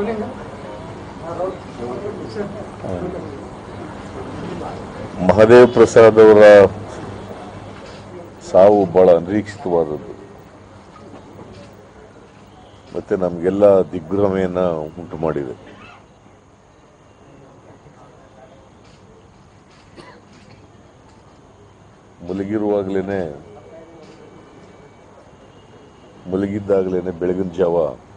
ಮಹದೇವ್ ಪ್ರಸಾದ್ ಅವರ ಸಾವು ಬಹಳ ಅನಿರೀಕ್ಷಿತವಾದದ್ದು ಮತ್ತೆ ನಮಗೆಲ್ಲ ದಿಗ್ಭ್ರಮೆಯನ್ನ ಉಂಟು ಮಾಡಿದೆ ಮಲಗಿರುವಾಗಲೇನೆ ಮಲಗಿದ್ದಾಗಲೇನೆ ಬೆಳಗಿನ ಜಾವ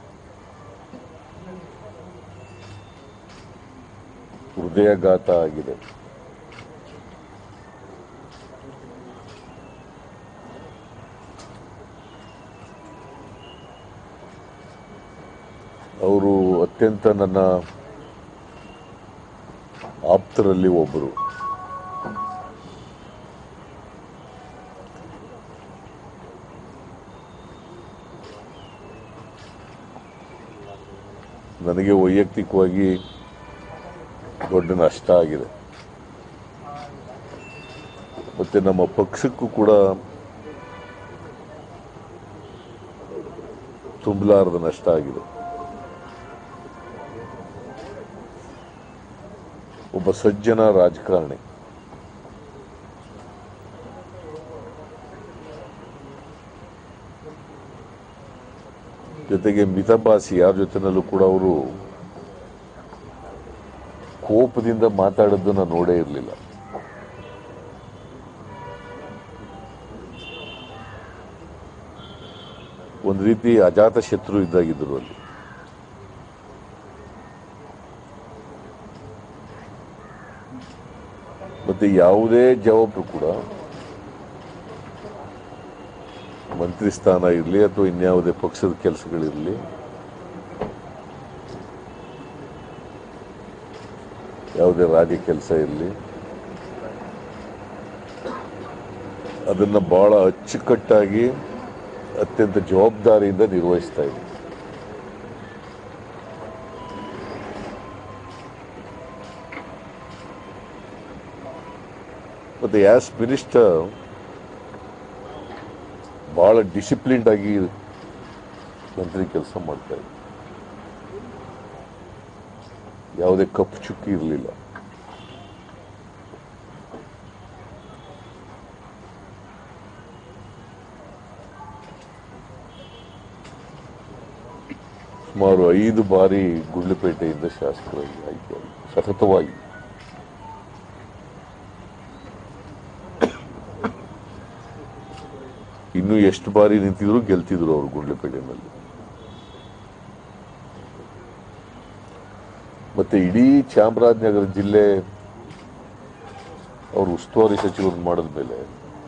ಹೃದಯಾಘಾತ ಆಗಿದೆ ಅವರು ಅತ್ಯಂತ ನನ್ನ ಆಪ್ತರಲ್ಲಿ ಒಬ್ಬರು ನನಗೆ ವೈಯಕ್ತಿಕವಾಗಿ ದೊಡ್ಡ ನಷ್ಟ ಆಗಿದೆ ಮತ್ತೆ ನಮ್ಮ ಪಕ್ಷಕ್ಕೂ ಕೂಡ ತುಂಬಲಾರದ ನಷ್ಟ ಆಗಿದೆ ಒಬ್ಬ ಸಜ್ಜನ ರಾಜಕಾರಣಿ ಜೊತೆಗೆ ಮಿತಭಾಸಿ ಯಾರ ಜೊತೆನಲ್ಲೂ ಕೂಡ ಅವರು ಕೋಪದಿಂದ ಮಾತಾಡೋದು ನಾನು ನೋಡೇ ಇರಲಿಲ್ಲ ಒಂದು ರೀತಿ ಅಜಾತ ಶತ್ರು ಇದ್ದಾಗಿದ್ದರು ಅಲ್ಲಿ ಮತ್ತೆ ಯಾವುದೇ ಜವಾಬ್ದಾರಿ ಕೂಡ ಮಂತ್ರಿ ಸ್ಥಾನ ಇರಲಿ ಅಥವಾ ಇನ್ಯಾವುದೇ ಪಕ್ಷದ ಕೆಲಸಗಳಿರಲಿ ಯಾವುದೇ ರಾಜ್ಯ ಕೆಲಸ ಇರಲಿ ಅದನ್ನ ಬಹಳ ಅಚ್ಚುಕಟ್ಟಾಗಿ ಅತ್ಯಂತ ಜವಾಬ್ದಾರಿಯಿಂದ ನಿರ್ವಹಿಸ್ತಾ ಇದೆ ಮತ್ತೆ ಆಸ್ ಮಿನಿಸ್ಟರ್ ಬಹಳ ಡಿಸಿಪ್ಲಿನ್ಡ್ ಆಗಿ ಮಂತ್ರಿ ಕೆಲಸ ಮಾಡ್ತಾ ಇದ್ರು ಯಾವುದೇ ಕಪ್ಪು ಚುಕ್ಕಿ ಇರಲಿಲ್ಲ ಸುಮಾರು ಐದು ಬಾರಿ ಗುಂಡ್ಲುಪೇಟೆಯಿಂದ ಶಾಸಕರಾಗಿ ಆಯ್ಕೆ ಸತತವಾಗಿ ಇನ್ನು ಎಷ್ಟು ಬಾರಿ ನಿಂತಿದ್ರು ಗೆಲ್ತಿದ್ರು ಅವರು ಗುಂಡ್ಲುಪೇಟೆನಲ್ಲಿ ಮತ್ತೆ ಇಡೀ ಚಾಮರಾಜನಗರ ಜಿಲ್ಲೆ ಅವರು ಉಸ್ತುವಾರಿ ಸಚಿವರು ಮಾಡಿದ್ಮೇಲೆ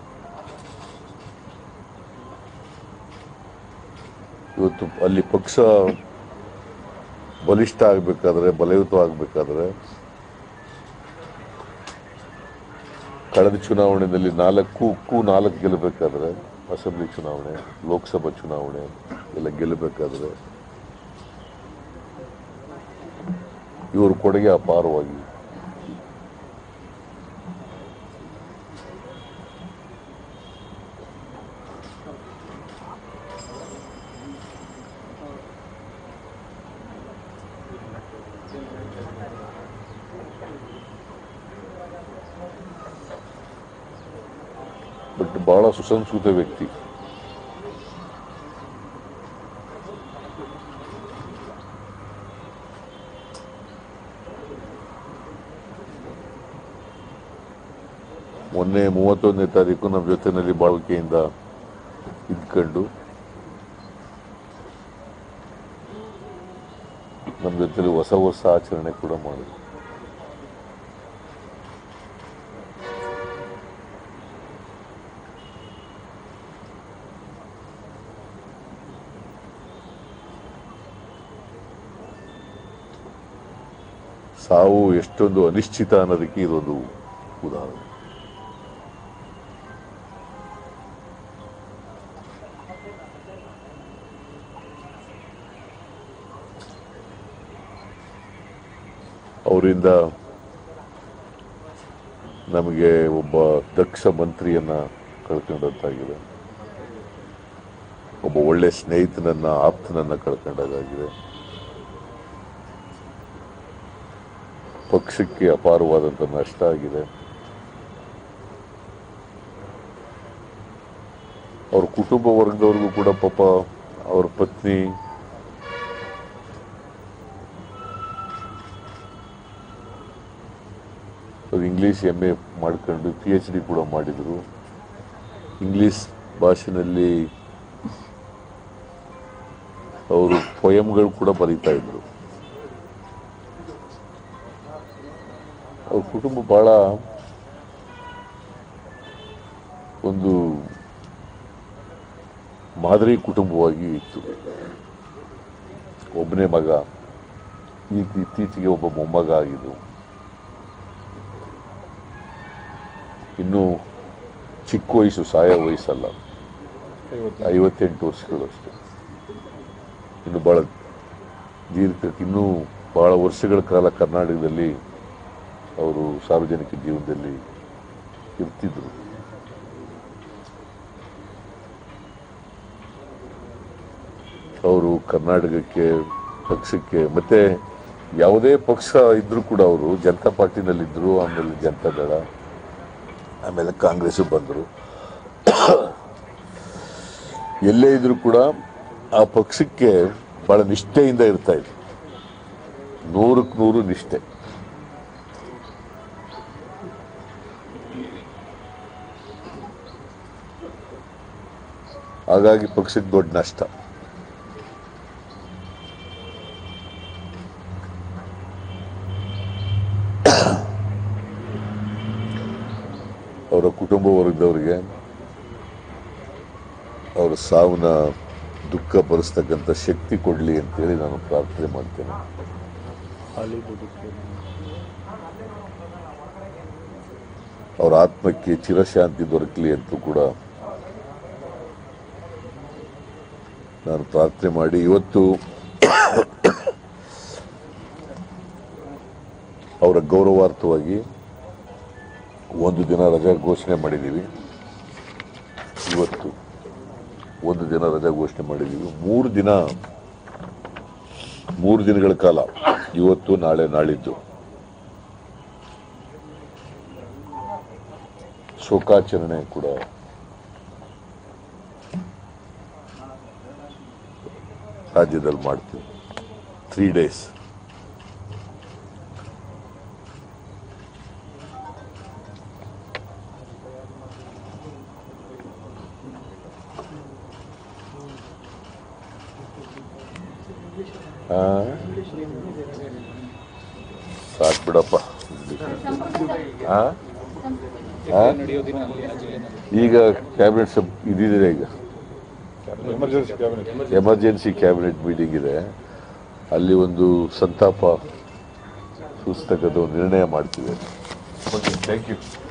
ಇವತ್ತು ಅಲ್ಲಿ ಪಕ್ಷ ಬಲಿಷ್ಠ ಆಗಬೇಕಾದ್ರೆ ಬಲಯುತ ಆಗಬೇಕಾದ್ರೆ ಕಳೆದ ಚುನಾವಣೆಯಲ್ಲಿ ನಾಲ್ಕು ನಾಲ್ಕು ಗೆಲ್ಲಬೇಕಾದ್ರೆ ಅಸೆಂಬ್ಲಿ ಚುನಾವಣೆ ಲೋಕಸಭಾ ಚುನಾವಣೆ ಎಲ್ಲ ಗೆಲ್ಲಬೇಕಾದ್ರೆ ಇವರು ಕೊಡುಗೆ ಅಪಾರವಾಗಿ ಬಟ್ ಬಹಳ ಸುಸಂಸ್ಕೃತ ವ್ಯಕ್ತಿ ಮೊನ್ನೆ ಮೂವತ್ತೊಂದನೇ ತಾರೀಕು ನಮ್ಮ ಜೊತೆನಲ್ಲಿ ಬಾಳ್ಕೆಯಿಂದ ಇದ್ಕೊಂಡು ನಮ್ಮ ಜೊತೆಲಿ ಹೊಸ ಹೊಸ ಆಚರಣೆ ಕೂಡ ಮಾಡಿದ್ರು ಸಾವು ಎಷ್ಟೊಂದು ಅನಿಶ್ಚಿತ ಅನ್ನೋದಕ್ಕೆ ಇದೊಂದು ಉದಾಹರಣೆ ಅವರಿಂದ ನಮಗೆ ಒಬ್ಬ ದಕ್ಷ ಮಂತ್ರಿಯನ್ನ ಕಳ್ಕೊಂಡಂತಾಗಿದೆ ಒಬ್ಬ ಒಳ್ಳೆ ಸ್ನೇಹಿತನನ್ನ ಆಪ್ತನನ್ನ ಕಳ್ಕೊಂಡಾಗಿದೆ ಪಕ್ಷಕ್ಕೆ ಅಪಾರವಾದಂಥ ನಷ್ಟ ಆಗಿದೆ ಅವ್ರ ಕುಟುಂಬ ವರ್ಗದವ್ರಿಗೂ ಕೂಡ ಪಾಪ ಅವ್ರ ಪತ್ನಿ ಅವ್ರು ಇಂಗ್ಲೀಷ್ ಎಮ್ ಎ ಮಾಡ್ಕೊಂಡು ಪಿ ಎಚ್ ಡಿ ಕೂಡ ಮಾಡಿದರು ಇಂಗ್ಲೀಷ್ ಭಾಷೆನಲ್ಲಿ ಅವರು ಪೊಯಮ್ಗಳು ಕೂಡ ಬರೀತಾ ಇದ್ರು ಅವ್ರ ಕುಟುಂಬ ಬಹಳ ಒಂದು ಮಾದರಿ ಕುಟುಂಬವಾಗಿ ಇತ್ತು ಒಬ್ಬನೇ ಮಗ ಈಗ ಇತ್ತೀಚೆಗೆ ಒಬ್ಬ ಮೊಮ್ಮಗ ಆಗಿದ್ದು ಇನ್ನು ಚಿಕ್ಕ ವಯಸ್ಸು ಸಾಯ ವಯಸ್ಸಲ್ಲ ಐವತ್ತೆಂಟು ವರ್ಷಗಳು ಅಷ್ಟೇ ಇನ್ನು ಬಹಳ ದೀರ್ಘ ಇನ್ನೂ ಬಹಳ ವರ್ಷಗಳ ಕಾಲ ಕರ್ನಾಟಕದಲ್ಲಿ ಅವರು ಸಾರ್ವಜನಿಕ ಜೀವನದಲ್ಲಿ ಇರ್ತಿದ್ರು ಅವರು ಕರ್ನಾಟಕಕ್ಕೆ ಪಕ್ಷಕ್ಕೆ ಮತ್ತೆ ಯಾವುದೇ ಪಕ್ಷ ಇದ್ರೂ ಕೂಡ ಅವರು ಜನತಾ ಪಾರ್ಟಿನಲ್ಲಿದ್ದರು ಆಮೇಲೆ ಜನತಾ ದಳ ಆಮೇಲೆ ಕಾಂಗ್ರೆಸ್ ಬಂದರು ಎಲ್ಲೇ ಇದ್ರೂ ಕೂಡ ಆ ಪಕ್ಷಕ್ಕೆ ಬಹಳ ನಿಷ್ಠೆಯಿಂದ ಇರ್ತಾ ಇದ್ರು ನೂರಕ್ಕೆ ನೂರು ನಿಷ್ಠೆ ಹಾಗಾಗಿ ಪಕ್ಷಕ್ಕೆ ದೊಡ್ಡ ನಷ್ಟ ಅವರ ಕುಟುಂಬ ವರ್ಗದವರಿಗೆ ಅವರ ಸಾವಿನ ದುಃಖ ಭರಿಸ್ತಕ್ಕಂಥ ಶಕ್ತಿ ಕೊಡಲಿ ಅಂತೇಳಿ ನಾನು ಪ್ರಾರ್ಥನೆ ಮಾಡ್ತೇನೆ ಹಾಲಿ ಬದುಕು ಅವರ ಆತ್ಮಕ್ಕೆ ಚಿರಶಾಂತಿ ದೊರಕಲಿ ಅಂತೂ ಕೂಡ ನಾನು ಪ್ರಾರ್ಥನೆ ಮಾಡಿ ಇವತ್ತು ಅವರ ಗೌರವಾರ್ಥವಾಗಿ ಒಂದು ದಿನ ರಜಾ ಘೋಷಣೆ ಮಾಡಿದ್ದೀವಿ ಇವತ್ತು ಒಂದು ದಿನ ರಜಾ ಘೋಷಣೆ ಮಾಡಿದ್ದೀವಿ ಮೂರು ದಿನ ಮೂರು ದಿನಗಳ ಕಾಲ ಇವತ್ತು ನಾಳೆ ನಾಳಿದ್ದು ಶೋಕಾಚರಣೆ ಕೂಡ ರಾಜ್ಯದಲ್ಲಿ ಮಾಡ್ತೀವಿ ತ್ರೀ ಡೇಸ್ ಸಾಕು ಬಿಡಪ್ಪ ಆ? ಆ? ನಡೆಯೋದಿನ ಅಲ್ಲಿನ ಜಿಲ್ಲೆನಲ್ಲಿ ಈಗ ಕ್ಯಾಬಿನೆಟ್ ಸಬ್ ಇದಿದೆ ಈಗ emergency cabinet emergency cabinet meeting ಇದೆ ಅಲ್ಲಿ ಒಂದು ಸಂತಾಪ ಸೂಚಿಸ್ತಕ್ಕಂಥ ಒಂದು ನಿರ್ಣಯ ಮಾಡ್ತೀವಿ ಓಕೆ ಥ್ಯಾಂಕ್ ಯು